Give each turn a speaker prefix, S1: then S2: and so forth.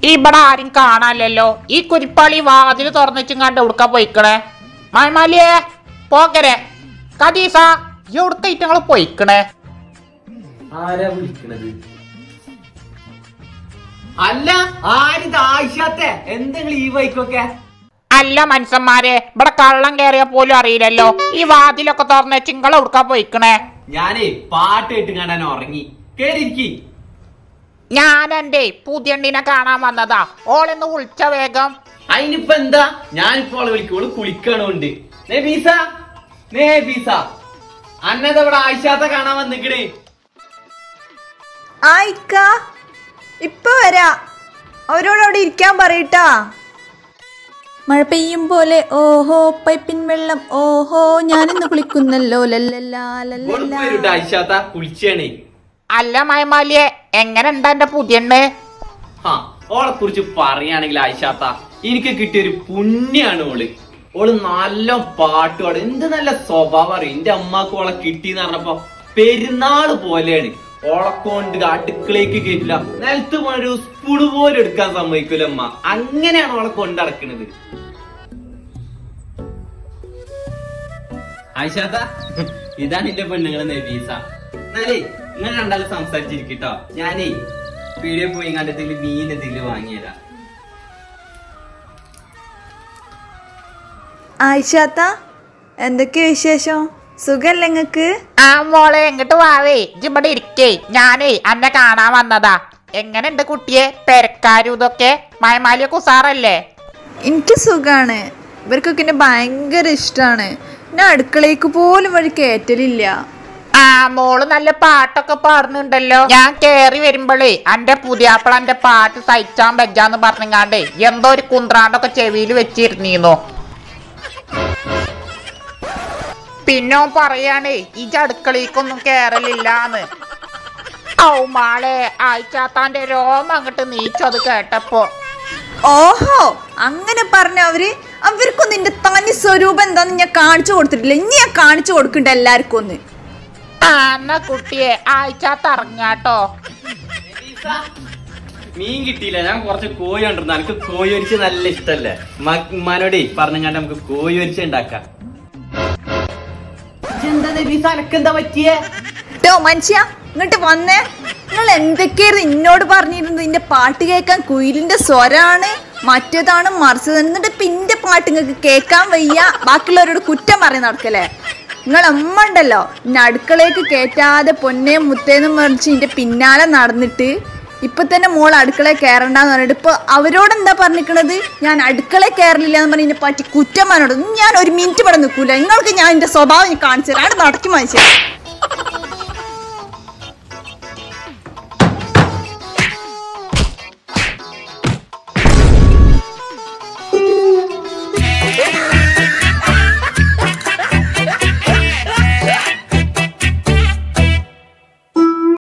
S1: ഇവിടെ ആരും കാണാനല്ലോ ഈ കുരിപ്പാളി വാതിൽ തുറന്നിച്ചും കണ്ട് ഉടുക്ക പോയിക്കണേ മായ്മാലിയേ പോകരെ കദീസ എവിടുത്തെ ഇറ്റങ്ങൾ പോയിക്കണേ
S2: ആരാ വിളിക്കണത് അല്ല ആരിത് ആയിഷാത്തെ എന്തെങ്കിലും ഈ വൈക്കൊക്കെ
S1: അല്ല മനുഷ്യന്മാരെ ഇവിടെ കള്ളം കയറിയ പോലും അറിയില്ലല്ലോ ഈ വാതിലൊക്കെ തുറന്ന് ചിങ്കള ഉടുക്ക പോയിക്കണേ
S2: ഞാനേ പാട്ട് കേട്ട് കണ്ടാൻ ഉറങ്ങി കേറിയിരിക്കി
S1: ഞാൻ എന്റെ പുതിയണ്ണിനെ കാണാൻ വന്നതാ ഓളെന്ന് വിളിച്ച വേഗം
S2: അതിനിപ്പോ എന്താ ഞാനിപ്പോ അവളെ വിളിക്കോള് കുളിക്കണോണ്ട് നേ ബീസ നേ ബീസ അന്നത ഇവിടെ ആയിഷാത്ത കാണാൻ വന്നിക്കണേ
S3: ആയിക്ക ഇപ്പൊ വരാ അവരോട് അവിടെ ഇരിക്കാൻ പറയട്ടാ മഴ പെയ്യും പോലെ ഓഹോ പൈപ്പിൻ വെള്ളം ഓഹോ ഞാനിന്ന് കുളിക്കുന്നല്ലോ ലല്ലല്ലാ ലല്ലല്ലാ.
S2: വരൂട്ടോ ആയിഷാത്ത കുളിച്ചാണേ
S1: അല്ല മയമാലിയെ എങ്ങനെ ഉണ്ടാ എന്റെ പുതിയണ്ണ്
S2: ആ ഓളെ കുറിച്ച് പറയുകയാണെങ്കിൽ ആയിഷാത്ത എനിക്ക് കിട്ടിയൊരു പുണ്യാണ് ഓള് ഓള് നല്ല പാട്ട് പാടും എന്ത് നല്ല സ്വഭാവം അറിയും എന്റെ അമ്മക്ക് ഓളെ കിട്ടിന്ന് പറഞ്ഞപ്പോ പെരുന്നാള് പോലെയാണ് ഓളെ കൊണ്ട് അടുക്കളയ്ക്ക് കേട്ടില്ല നിലത്ത് പോണ ഒരു സ്പൂണ് പോലും എടുക്കാൻ സമ്മതിക്കൂല അമ്മ അങ്ങനെയാണ് ഓളെ കൊണ്ട് നടക്കുന്നത് ആയിഷാത്ത ഇതാണ് എന്റെ പെണ്ണുങ്ങളെ നബീസ എന്നാലേ നിങ്ങൾ രണ്ടാളും സംസാരിച്ചിരിക്കട്ടോ ഞാനേ പീടിയെ പോയി കണ്ടതിൽ മീൻ എന്തെങ്കിലും വാങ്ങിയതാ
S3: ആയിഷാത്ത എന്തൊക്കെയാ വിശേഷം സുഖല്ലേ നിങ്ങക്ക്
S1: ആ മോളെ എങ്ങോട്ട് വാവേ ഇജ്ജ് ഇവിടെ ഇരിക്കേ ഞാനേ അന്നെ കാണാൻ വന്നതാ എങ്ങനെയുണ്ട് കുട്ടിയെ പെരക്കാരും ഇതൊക്കെ മയമാലിയെ കുസാറല്ലേ
S3: എനിക്ക് സുഖാണ് ഇവർക്കൊക്കെ എന്നെ ഭയങ്കര ഇഷ്ടാണ് ഞാൻ അടുക്കളയ്ക്ക് പോലും വഴി കയറ്റലില്ല
S1: ആ മോള് നല്ല പാട്ടൊക്കെ പാടുന്നുണ്ടല്ലോ ഞാൻ കേറി വരുമ്പോഴേ എന്റെ പുതിയാപ്പിള എന്റെ പാട്ട് സഹിച്ചാൻ വെച്ചാന്ന് പറഞ്ഞങ്ങാണ്ടേ എന്തോ ഒരു കുന്ത്രാണ്ടൊക്കെ ചെവിയിൽ വെച്ചിരുന്നീന്നു പിന്നെ ഓൻ പറയാണേ ഇജ് അടുക്കളയിക്കൊന്നും കേറലില്ലാന്ന് ഔ മാളെ ആയിച്ചാത്താന്റെ രോമം അങ്ങോട്ട് നീച്ചത് കേട്ടപ്പോ
S3: ഓഹോ അങ്ങനെ പറഞ്ഞ അവര് അവർക്കൊന്നും നിന്റെ തനി സ്വരൂപം എന്താന്ന് ഞാൻ കാണിച്ചു കൊടുത്തിട്ടില്ല ഇനി ഞാൻ കാണിച്ചു കൊടുക്കണ്ട എല്ലാവർക്കും ഒന്ന്
S1: ആ എന്നാ കുട്ടിയെ ആയിച്ചാത്ത ഇറങ്ങാട്ടോ
S2: മീൻ കിട്ടിയില്ല ഞാൻ കുറച്ച് കോഴി കണ്ടിരുന്നു എനിക്ക് കോഴി ഒരിച്ച് നല്ല ഇഷ്ടല്ലേ ഉമ്മാനോടേ പറഞ്ഞങ്ങാണ്ട് നമുക്ക് കോഴി ഒരിച്ച് ഉണ്ടാക്കാം എന്താ നബീസ അനക്കെന്താ പറ്റിയേ
S3: ട്ടോ മനുഷ്യ ഇങ്ങോട്ട് വന്നേ നിങ്ങൾ എന്തൊക്കെയായിരുന്നു എന്നോട് പറഞ്ഞിരുന്നത് ഇതിന്റെ പാട്ട് കേൾക്കാൻ കുയിലിന്റെ സ്വരാണ് മറ്റേതാണ് മറിച്ചത് എന്നിട്ട് പിന്നെ പാട്ട് നിങ്ങൾക്ക് കേൾക്കാൻ വയ്യ ബാക്കിയുള്ളവരോട് കുറ്റം പറയും നടക്കല്ലേ നിങ്ങൾ അമ്മ ഉണ്ടല്ലോ ഇന്നെ അടുക്കളയ്ക്ക് കയറ്റാതെ പൊന്നേം മുത്തേന്നും മറിച്ച് ഇതിന്റെ പിന്നാലെ നടന്നിട്ട് ഇപ്പൊ തന്നെ മോൾ അടുക്കളയിൽ കയറണ്ടെന്ന് പറഞ്ഞിട്ട് ഇപ്പൊ അവരോട് എന്താ പറഞ്ഞിരിക്കണത് ഞാൻ അടുക്കളയിൽ കയറില്ല എന്ന് പറഞ്ഞ് ഇതിനെ പറ്റി കുറ്റം പറഞ്ഞോട് ഞാൻ ഒരു മിനിറ്റ് ഇവിടെ നിൽക്കൂല നിങ്ങൾക്ക് ഞാൻ എന്റെ സ്വഭാവം കാണിച്ചു തരാം അവിടെ നടക്കി മനസ്സിലായി